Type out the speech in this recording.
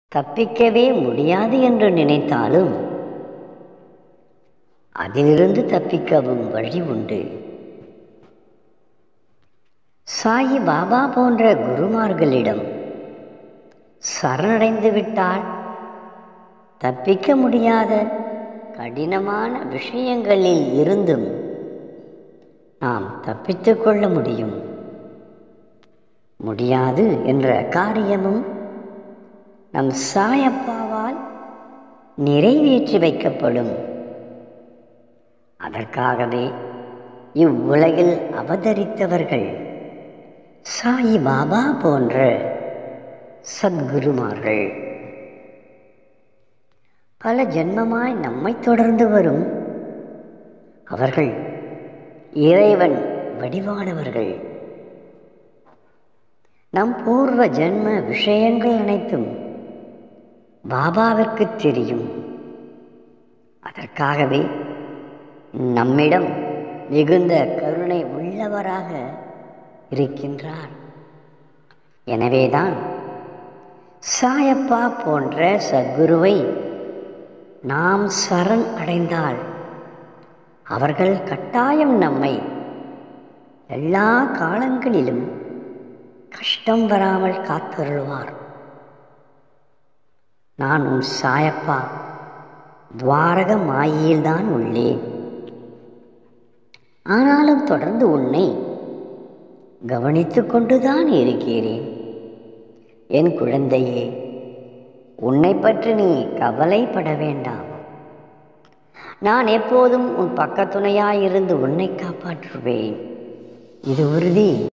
தப்பிக்கவே முடியாது என்று நினைத்தாலும் அதிலிருந்து தப்பிக்கவும் வழி உண்டு சாயி பாபா போன்ற குருமார்களிடம் சரணடைந்து விட்டால் தப்பிக்க முடியாத கடினமான விஷயங்களில் இருந்தும் நாம் தப்பித்து கொள்ள முடியும் முடியாது என்ற காரியமும் நம் சாயப்பாவால் நிறைவேற்றி வைக்கப்படும் அதற்காகவே இவ்வுலகில் அவதரித்தவர்கள் சாயி பாபா போன்ற சத்குருமார்கள் பல ஜென்மமாய் நம்மை தொடர்ந்து வரும் அவர்கள் இறைவன் வடிவானவர்கள் நம் பூர்வ ஜென்ம விஷயங்கள் அனைத்தும் பாபாவிற்கு தெரியும் அதற்காகவே நம்மிடம் மிகுந்த கருணை உள்ளவராக இருக்கின்றார் எனவேதான் சாயப்பா போன்ற சத்குருவை நாம் சரண் அடைந்தால் அவர்கள் கட்டாயம் நம்மை எல்லா காலங்களிலும் கஷ்டம் வராமல் காத்தருள்வார் நான் உன் சாயப்பா துவாரக மாயில்தான் உள்ளேன் ஆனாலும் தொடர்ந்து உன்னை கவனித்து கொண்டுதான் இருக்கிறேன் என் குழந்தையே உன்னை பற்றி நீ கவலைப்பட வேண்டாம் நான் எப்போதும் உன் பக்கத்துணையாயிருந்து உன்னை காப்பாற்றுவேன் இது உறுதி